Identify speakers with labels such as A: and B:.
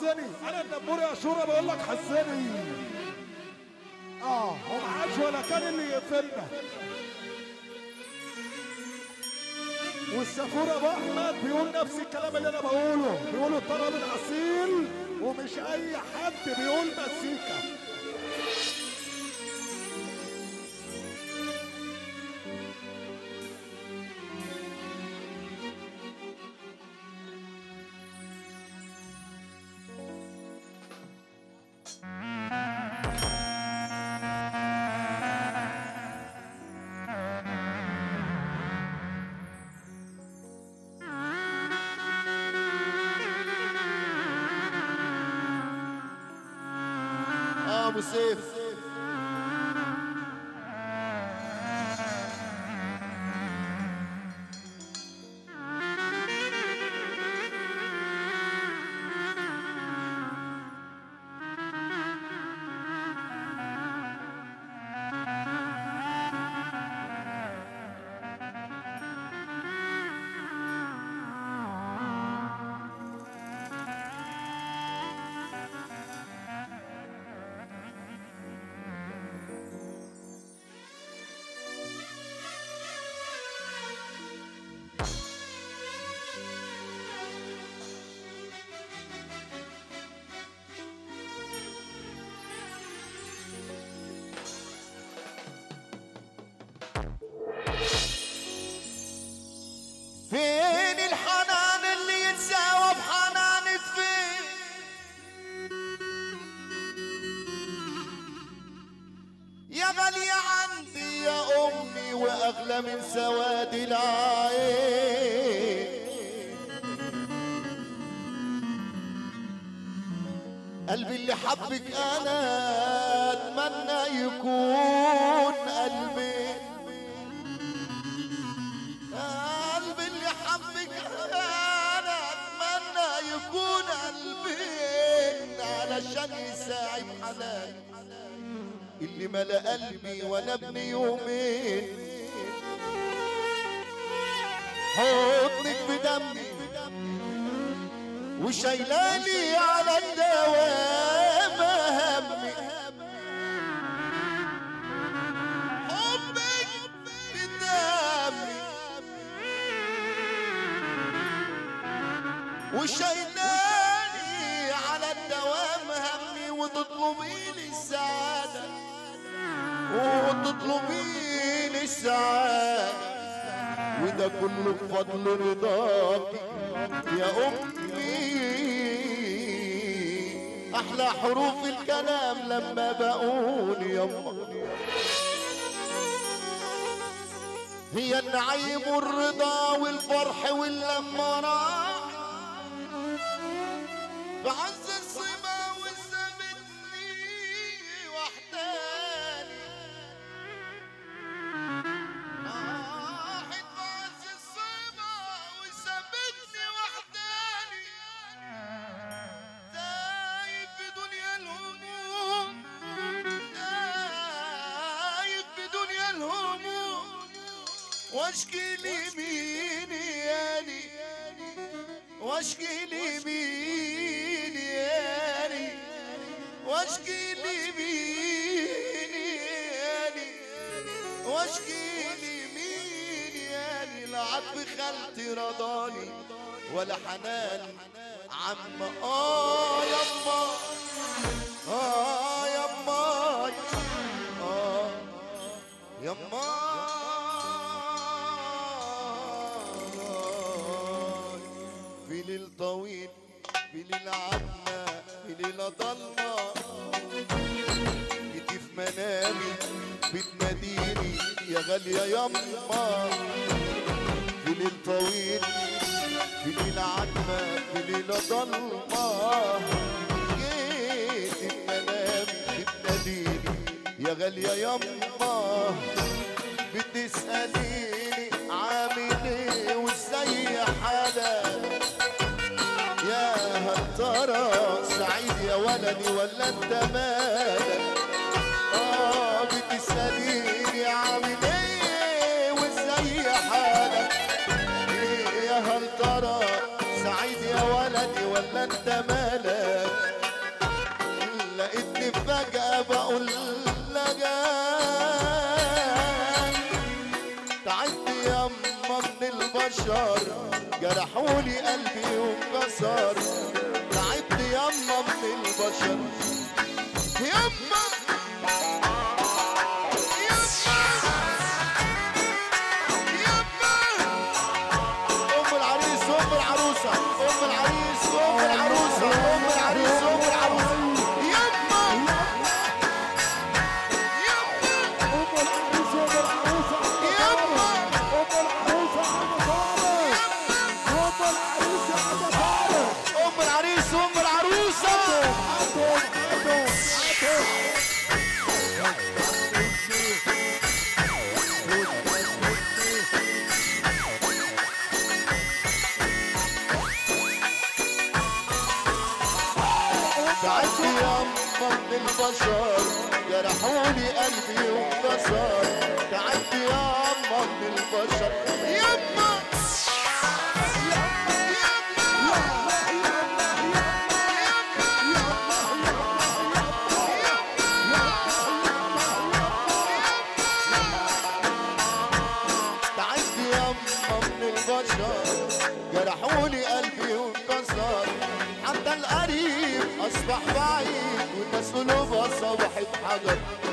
A: حزني انا النبور يا شورى بقول لك حزني اه ومعاش ولا كان اللي يقفلنا والسفور ابو احمد بيقول نفس الكلام اللي انا بقوله بيقولوا الطرب الاصيل ومش اي حد بيقول مزيكا
B: اه ابو سيف فين الحنان اللي يتساوى بحنان فين يا غالية عندي يا أمي وأغلى من سواد العين قلبي اللي حبك أنا أتمنى يكون قلبي قلبي اللي حبك انا اتمنى يكون قلبي علشان يساعد حنان اللي ملا قلبي وانا ابن يومين حضنك بدمي وشايلاني على الدوام همي حبك بدمي وشايلاني على الدوام همي وتطلبي لي السعادة وتطلبي لي السعادة وده كله بفضل رضاك يا أمي أحلى حروف الكلام لما بقول يما هي النعيم والرضا والفرح واللمة راح بعز الصبا وسابتني وحداني راحت بعز الصبا وسابتني وحداني تايه في دنيا الهموم تايه في دنيا الهموم واشكي لي مين ياني واشكي لي مين ياني واشكي لي مين ياني واشكي لي مين ياني لا عطف خالتي رضاني ولا حنان عم اه يما اه يما اه يما في ليل طويل في ليل عتمة في ليلة ضلمة جيتي في منامي بتناديني يا غالية يما في ليل طويل في ليل عتمة في ليلة ضلمة جيتي في منامي بتناديني يا غالية يما بتسأليني عامل ايه وازاي حالك يا هل ترى سعيد يا ولدي ولا انت مالك اه بتسأليني عامل ايه وازاي حالك إيه يا هل ترى سعيد يا ولدي ولا انت مالك لقيتني فجأة بقول لها تعبت يما من البشر جرحولي قلبي وانكسر تعبت يما من البشر يما ام العريس ام العروسه ام العريس ام العروسه ام العريس ام العروسه يما يما
A: ام العريس وام العروسه
B: يما
A: ام العروسه عم طارق ام العريس يا عم طارق
B: ام العريس ام العروسه
A: عطوا عطوا عطوا
B: تعبت يما من البشر جرحوني قلبي وانكسر تعبت يما من البشر يما تعبت يما من البشر جرحوني قلبي وانكسر حتى القريب اصبح بعيد والناس قلوبها صبحت حجر